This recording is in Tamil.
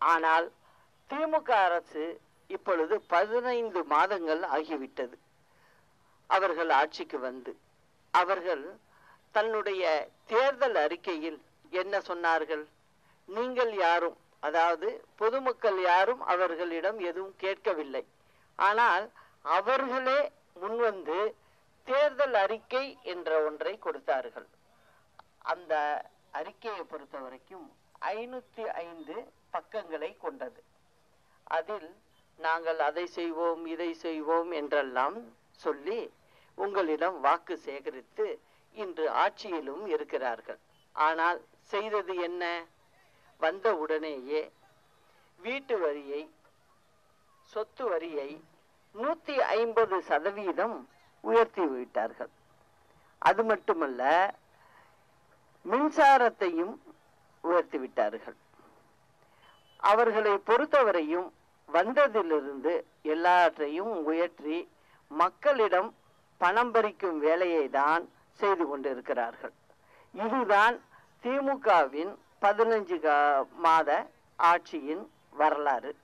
ஆனால் திமுக அரசு இப்பொழுது பதினைந்து மாதங்கள் ஆகிவிட்டது அவர்கள் ஆட்சிக்கு வந்து அவர்கள் தன்னுடைய தேர்தல் அறிக்கையில் என்ன சொன்னார்கள் நீங்கள் யாரும் அதாவது பொதுமக்கள் யாரும் அவர்களிடம் எதுவும் கேட்கவில்லை ஆனால் அவர்களே முன்வந்து தேர்தல் அறிக்கை என்ற ஒன்றை கொடுத்தார்கள் அந்த அறிக்கையை பொறுத்த வரைக்கும் ஐநூத்தி ஐந்து பக்கங்களை கொண்டது அதில் நாங்கள் அதை செய்வோம் இதை செய்வோம் என்றெல்லாம் சொல்லி உங்களிடம் வாக்கு சேகரித்து இன்று ஆட்சியிலும் இருக்கிறார்கள் ஆனால் செய்தது என்ன வந்த உடனேயே வீட்டு வரியை சொத்து வரியை நூத்தி ஐம்பது சதவீதம் உயர்த்தி விட்டார்கள் அது மட்டுமல்ல மின்சாரத்தையும் உயர்த்தி விட்டார்கள் அவர்களை பொறுத்தவரையும் வந்ததிலிருந்து எல்லாற்றையும் உயர்த்தி மக்களிடம் பணம் பறிக்கும் வேலையை தான் செய்து கொண்டிருக்கிறார்கள் இதுதான் திமுகவின் பதினஞ்சு மாத ஆட்சியின் வரலாறு